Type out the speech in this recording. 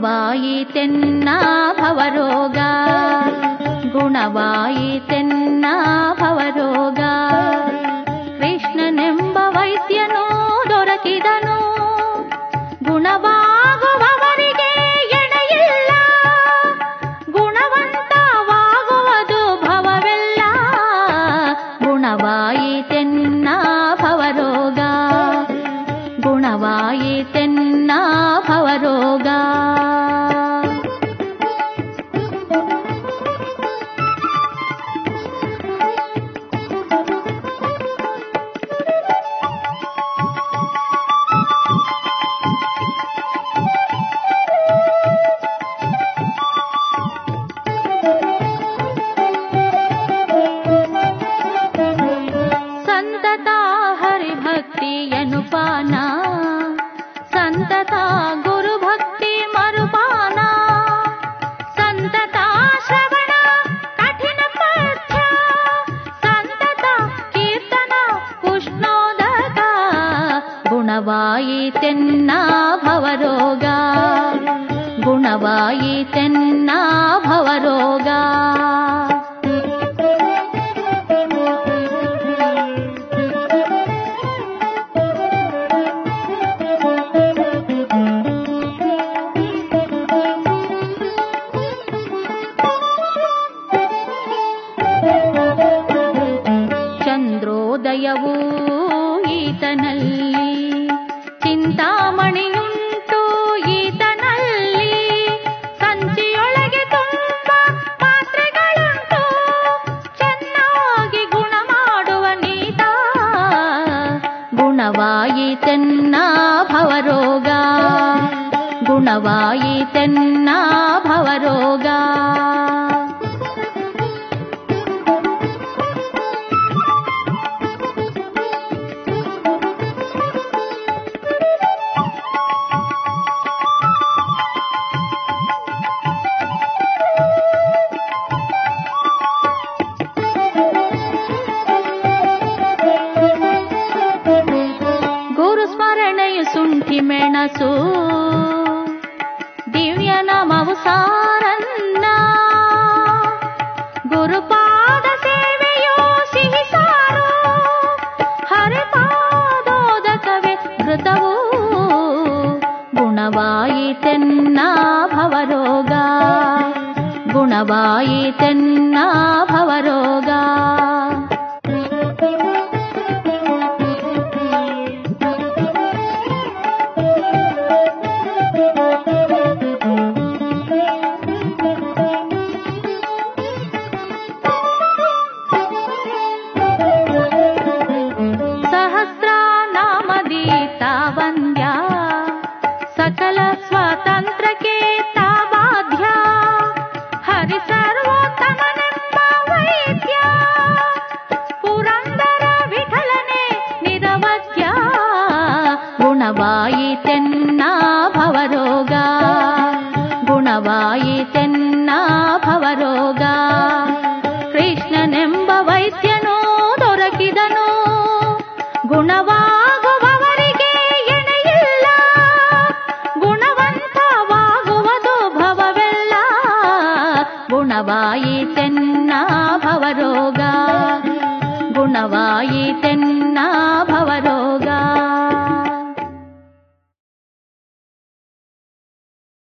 ಗುಣವಾಯಿತೆನ್ನ ಭವರೋಗ ಗುಣವಾಯಿತೆನ್ನ ಭವರೋಗ ಕೃಷ್ಣನೆಂಬ ವೈದ್ಯನು ದೊರಕಿದನು ಗುಣವಾಗುವವರಿಗೆ ಎಣೆಯಿಲ್ಲ ಗುಣವಂತವಾಗುವುದು ಭವವೆಲ್ಲ ಗುಣವಾಯಿತೆನ್ನ ಭವರೋಗ ಗುಣವಾಯಿತೆನ್ನ ಭವರೋಗ ಸಂತತ ಹರಿಭಕ್ತಿಯನು ಪಾನ ಸಂತತ ಗುರುಭಕ್ತಿ ಮರುಪಾನ ಸಂತತ ಶ್ರವಣ ಕಠಿಣ ಪಥ್ಯ ಸಂತತ ಕೀರ್ತನ ಉಷ್ಣೋದಕ ಗುಣವಾಯಿತೆನ್ನ ಭವರೋಗ ಗುಣವಾಯಿತೆನ್ನ ಭವರೋಗ ಚಂದ್ರೋದಯವೂ ಈತನಲ್ಲಿ ಚಿಂತಾಮಣಿಯುಂಟು ಈತನಲ್ಲಿ ಸಂಚಿಯೊಳಗೆ ತುಂಬ ಪಾತ್ರೆಗಳುಂಟು ಚೆನ್ನಾಗಿ ಗುಣ ಮಾಡುವ ನೀತ ಗುಣವಾಯಿತೆನ್ನ ಭವರೋಗ ಗುಣವಾಯಿತೆನ್ನ ಭವರೋಗ ಗುರು ಸ್ಮರಣೆಯು ಸುಂಠಿ ಮೆಣಸು ದಿವ್ಯ ನಮವು ಸಾರನ್ನ ಗುರುಪಾದ ಸೇವೆಯೋ ಸಿಹಿ ಸಾರು ಹರಿಪಾದೋದಕವೇ ಘೃತವು ಗುಣವಾಯಿತೆನ್ನ ಭವರೋಗ ಗುಣವಾಯಿತೆನ್ನ ಭವರೋಗ ಸಹಸ್ರ ನಾಮದೀತ ವಂದ್ಯ ಸಕಲ ಸ್ವಾತಂತ್ರ್ಯಕ್ಕೆ ತಾಬಾಧ್ಯ ಹರಿ ಸರ್ವೋತ್ತಮನೆಂಬ ವೈದ್ಯ ಪುರಂದರ ವಿಠಲನೆ ನಿರವಧ್ಯ ಗುಣವಾಯಿತೆನ್ನ ಭವರೋಗ ಗುಣವಾಯಿತೆನ್ನ ಭವರೋಗ ಕೃಷ್ಣನೆಂಬ ವೈದ್ಯನು ದೊರಕಿದನು ಗುಣವಾಗುವವರಿಗೆ ಎಣೆಯಿಲ್ಲ ಗುಣವಂತವಾಗುವುದು ಭವವೆಲ್ಲ ಗುಣವಾಯಿತೆನ್ನ